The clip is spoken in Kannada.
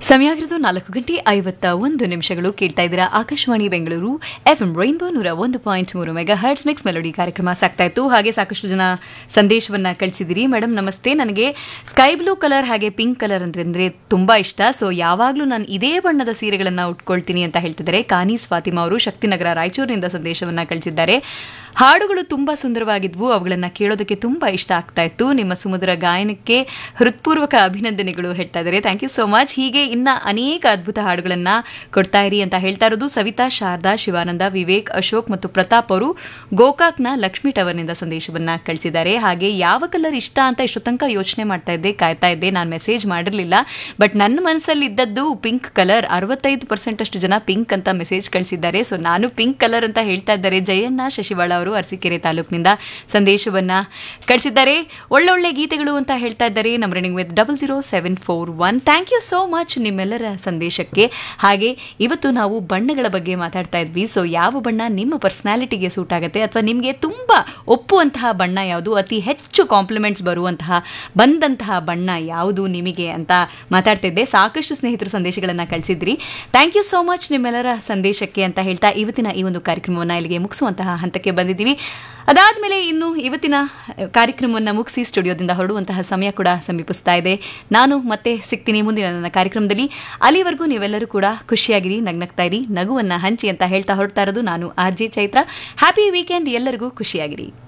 ಸಮಯ ಆಗಿರೋದು ನಾಲ್ಕು ಗಂಟೆ ಐವತ್ತ ಒಂದು ನಿಮಿಷಗಳು ಕೇಳ್ತಾ ಇದ್ದೀರಾ Akashvani Bengaluru F M rainbow ನೂರ ಒಂದು ಪಾಯಿಂಟ್ ಮೂರು ಮೆಗಾ ಹರ್ಟ್ಸ್ ಮಿಕ್ಸ್ ಮೆಲೋಡಿ ಕಾರ್ಯಕ್ರಮ ಸಾಕ್ತಾ ಇತ್ತು ಹಾಗೆ ಸಾಕಷ್ಟು ಜನ ಸಂದೇಶವನ್ನ ಕಳಿಸಿದಿರಿ ಮೇಡಮ್ ನಮಸ್ತೆ ನನಗೆ ಸ್ಕೈ ಬ್ಲೂ ಕಲರ್ ಹಾಗೆ ಪಿಂಕ್ ಕಲರ್ ಅಂದ್ರೆ ತುಂಬಾ ಇಷ್ಟ ಸೊ ಯಾವಾಗಲೂ ನಾನು ಇದೇ ಬಣ್ಣದ ಸೀರೆಗಳನ್ನ ಉಟ್ಕೊಳ್ತೀನಿ ಅಂತ ಹೇಳ್ತಿದ್ದಾರೆ ಕಾನೀಸ್ ಫಾತಿಮಾ ಅವರು ಶಕ್ತಿನಗರ ರಾಯಚೂರಿನಿಂದ ಸಂದೇಶವನ್ನ ಕಳಿಸಿದ್ದಾರೆ ಹಾಡುಗಳು ತುಂಬಾ ಸುಂದರವಾಗಿದ್ವು ಅವುಗಳನ್ನ ಕೇಳೋದಕ್ಕೆ ತುಂಬಾ ಇಷ್ಟ ಆಗ್ತಾ ಇತ್ತು ನಿಮ್ಮ ಸುಮಧುರ ಗಾಯನಕ್ಕೆ ಹೃತ್ಪೂರ್ವಕ ಅಭಿನಂದನೆಗಳು ಹೇಳ್ತಾ ಇದ್ದಾರೆ ಥ್ಯಾಂಕ್ ಯು ಸೋ ಮಚ್ ಹೀಗೆ ಇನ್ನ ಅನೇಕ ಅದ್ಭುತ ಹಾಡುಗಳನ್ನ ಕೊಡ್ತಾ ಇರಿ ಅಂತ ಹೇಳ್ತಾ ಇರೋದು ಸವಿತಾ ಶಾರದಾ ಶಿವಾನಂದ ವಿವೇಕ್ ಅಶೋಕ್ ಮತ್ತು ಪ್ರತಾಪ್ ಅವರು ಗೋಕಾಕ್ನ ಲಕ್ಷ್ಮೀ ಟವರ್ನಿಂದ ಸಂದೇಶವನ್ನ ಕಳಿಸಿದ್ದಾರೆ ಹಾಗೆ ಯಾವ ಕಲರ್ ಇಷ್ಟ ಅಂತ ಇಷ್ಟು ತನಕ ಯೋಚನೆ ಮಾಡ್ತಾ ಇದ್ದೆ ಕಾಯ್ತಾ ಇದ್ದೆ ನಾನು ಮೆಸೇಜ್ ಮಾಡಿರಲಿಲ್ಲ ಬಟ್ ನನ್ನ ಮನಸ್ಸಲ್ಲಿ ಇದ್ದದ್ದು ಪಿಂಕ್ ಕಲರ್ ಅರವತ್ತೈದು ಪರ್ಸೆಂಟ್ ಅಷ್ಟು ಜನ ಪಿಂಕ್ ಅಂತ ಮೆಸೇಜ್ ಕಳಿಸಿದ್ದಾರೆ ಸೊ ನಾನು ಪಿಂಕ್ ಕಲರ್ ಅಂತ ಹೇಳ್ತಾ ಇದ್ದಾರೆ ಜಯಣ್ಣ ಶಶಿವಾಳ ಅವರು ಅರಸೀಕೆರೆ ತಾಲೂಕಿನಿಂದ ಸಂದೇಶವನ್ನ ಕಳಿಸಿದ್ದಾರೆ ಒಳ್ಳೊಳ್ಳೆ ಗೀತೆಗಳು ಅಂತ ಹೇಳ್ತಾ ಇದ್ದಾರೆ ನಮ್ಮ running with double zero seven four one thank you so much ನಿಮ್ಮೆಲ್ಲರ ಸಂದೇಶಕ್ಕೆ ಹಾಗೆ ಇವತ್ತು ನಾವು ಬಣ್ಣಗಳ ಬಗ್ಗೆ ಮಾತಾಡ್ತಾ ಇದ್ವಿ ಸೊ ಯಾವ ಬಣ್ಣ ನಿಮ್ಮ ಪರ್ಸನಾಲಿಟಿಗೆ ಸೂಟ್ ಆಗುತ್ತೆ ಅಥವಾ ನಿಮಗೆ ತುಂಬಾ ಒಪ್ಪುವಂತಹ ಬಣ್ಣ ಯಾವುದು ಅತಿ ಹೆಚ್ಚು ಕಾಂಪ್ಲಿಮೆಂಟ್ಸ್ ಬರುವಂತಹ ಬಂದಂತಹ ಬಣ್ಣ ಯಾವುದು ನಿಮಗೆ ಅಂತ ಮಾತಾಡ್ತಿದ್ದೆ ಸಾಕಷ್ಟು ಸ್ನೇಹಿತರು ಸಂದೇಶಗಳನ್ನು ಕಳಿಸಿದ್ರಿ ಥ್ಯಾಂಕ್ ಯು ಸೋ ಮಚ್ ನಿಮ್ಮೆಲ್ಲರ ಸಂದೇಶಕ್ಕೆ ಅಂತ ಹೇಳ್ತಾ ಇವತ್ತಿನ ಈ ಒಂದು ಕಾರ್ಯಕ್ರಮವನ್ನು ಇಲ್ಲಿಗೆ ಮುಗಿಸುವಂತಹ ಹಂತಕ್ಕೆ ಬಂದಿದ್ದೀವಿ ಅದಾದ್ಮೇಲೆ ಇನ್ನು ಇವತ್ತಿನ ಕಾರ್ಯಕ್ರಮವನ್ನು ಮುಗಿಸಿ ಸ್ಟುಡಿಯೋದಿಂದ ಹೊರಡುವಂತಹ ಸಮಯ ಕೂಡ ಸಮೀಪಿಸ್ತಾ ಇದೆ ನಾನು ಮತ್ತೆ ಸಿಗ್ತೀನಿ ಮುಂದಿನ ನನ್ನ ಕಾರ್ಯಕ್ರಮದಲ್ಲಿ ಅಲ್ಲಿವರೆಗೂ ನೀವೆಲ್ಲರೂ ಕೂಡ ಖುಷಿಯಾಗಿರಿ ನಗ್ನಗ್ತಾ ಇರಿ ನಗುವನ್ನ ಹಂಚಿ ಅಂತ ಹೇಳ್ತಾ ಹೊರಡ್ತಾ ಇರೋದು ನಾನು R J Chaitra happy weekend ಎಲ್ಲರಿಗೂ ಖುಷಿಯಾಗಿರಿ